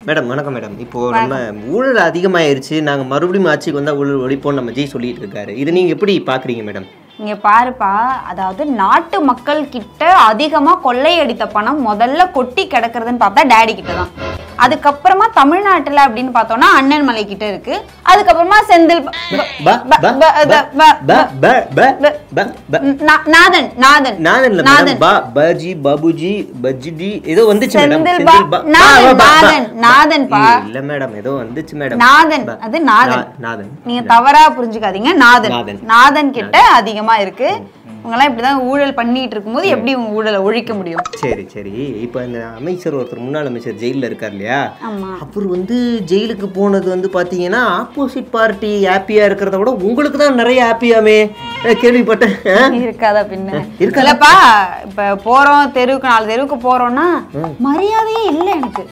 Madam வணக்கம் madam இப்போ நம்ம ஊழல் அதிகமாயிருச்சு நாங்க மறுபடியும் ஆட்சிக்கு வந்தா ஊழல் ஒழிப்போம் நம்ம ஜெய் சொல்லிட்டு இருக்காரு இது நீங்க எப்படி பாக்குறீங்க மேடம் இங்க பாருப்பா அதாவது நாட்டு மக்கள் கிட்ட அதிகமா கொள்ளையடித்த பணம் முதல்ல கொட்டி கிடக்குறதுன்னு பார்த்தா டேடி கிட்ட தான் அதுக்கப்புறமா தமிழ்நாட்டுல அப்படின்னு பார்த்தோம்னா அண்ணன் மலை கிட்ட இருக்கு அதுக்கப்புறமா செந்தில் ப- ப, ப- ப, ப- ப, ப- ப, ப, ப, ப- ப, ப. நா- நாதன் நாதன் நாதன் இல்ல நாதன். மேடம் பா பஜி பாபுஜி பஜ்ஜி ஏதோ வந்துச்சு மேடம் செந்தில் பா- பா- நாதன், பா, பா, பா, நாதன், பா. நாதன்பா. இல்ல மேடம் ஏதோ வந்துச்சு மேடம் நாதன் ப- அது நாதன் நா- நாதன் நீங்க தவறா புரிஞ்சுக்காதீங்க நாதன் நாதன். நாதன் கிட்ட அதிகமா இருக்கு இவங்கெல்லாம் இப்படிதான் ஊழல் பண்ணிட்டு இருக்கும்போது எப்படி இவங்க ஊழலை ஒழிக்க முடியும் சரி சரி இப்போ இந்த அமைச்சர் ஒருத்தர் முன்னாள் அமைச்சர் ஜெயிலில் இருக்கார் இல்லையா ஆமா அவர் வந்து ஜெயிலுக்கு போனது வந்து பார்த்தீங்கன்னா ஆப்போசிட் பார்ட்டி ஹாப்பியாக இருக்கிறத விட உங்களுக்கு தான் நிறைய ஹாப்பியாமே கேள்விப்பட்டேன் ஆ? இருக்காதா பின்ன இருக்காதா? இல்லப்பா இப்ப போறோம் தெருவுக்கு நாலு தெருவுக்கு போறோம்னா மரியாதையே இல்ல எனக்கு